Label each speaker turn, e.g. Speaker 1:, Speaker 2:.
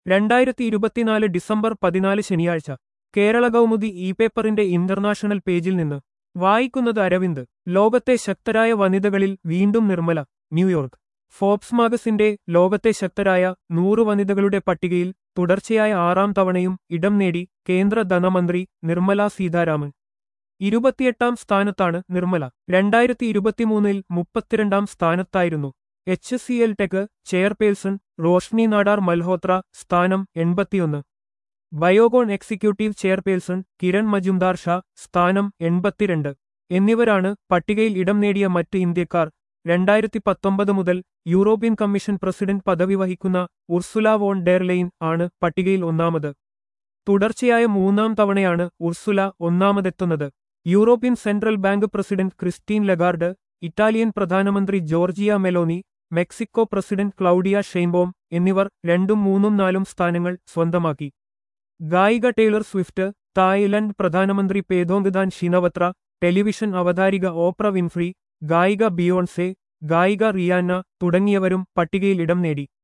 Speaker 1: രണ്ടായിരത്തി ഇരുപത്തിനാല് ഡിസംബർ പതിനാല് ശനിയാഴ്ച കേരള കൗമുദി ഇ പേപ്പറിന്റെ ഇന്റർനാഷണൽ പേജിൽ നിന്ന് വായിക്കുന്നത് അരവിന്ദ് ലോകത്തെ ശക്തരായ വനിതകളിൽ വീണ്ടും നിർമ്മല ന്യൂയോർക്ക് ഫോബ്സ് മാഗസിന്റെ ലോകത്തെ ശക്തരായ നൂറ് വനിതകളുടെ പട്ടികയിൽ തുടർച്ചയായ ആറാം തവണയും ഇടം നേടി കേന്ദ്ര ധനമന്ത്രി നിർമ്മല സീതാരാമൻ ഇരുപത്തിയെട്ടാം സ്ഥാനത്താണ് നിർമ്മല രണ്ടായിരത്തി ഇരുപത്തിമൂന്നിൽ മുപ്പത്തിരണ്ടാം സ്ഥാനത്തായിരുന്നു H C L tech chairperson Roshni Nadar Malhotra സ്ഥാനം എൺപത്തിയൊന്ന് Biocon executive chairperson Kiran Mazumdar Shaw സ്ഥാനം എൺപത്തിരണ്ട് എന്നിവരാണ് പട്ടികയിൽ ഇടം നേടിയ മറ്റ് ഇന്ത്യക്കാർ രണ്ടായിരത്തി പത്തൊമ്പത് മുതൽ യൂറോപ്യൻ കമ്മീഷൻ പ്രസിഡന്റ് പദവി വഹിക്കുന്ന ഉർസുല വോൺ ഡെർലെയിൻ ആണ് പട്ടികയിൽ ഒന്നാമത് തുടർച്ചയായ മൂന്നാം തവണയാണ് ഉർസുല ഒന്നാമതെത്തുന്നത് European central bank president Christine Lagarde Italian പ്രധാനമന്ത്രി Giorgia Meloni Mexico president Claudia Sheinbaum എന്നിവർ രണ്ടും മൂന്നും നാലും സ്ഥാനങ്ങൾ സ്വന്തമാക്കി ഗായിക ടേലർ സ്വിഫ്റ്റ് തായ്ലൻഡ് പ്രധാനമന്ത്രി പേദോങ്ദാൻ ഷിനവത്ര ടെലിവിഷൻ അവതാരിക ഓപ്ര വിൻഫ്രി ഗായിക ബിയോൺസെ ഗായിക റിയാന തുടങ്ങിയവരും പട്ടികയിൽ ഇടം നേടി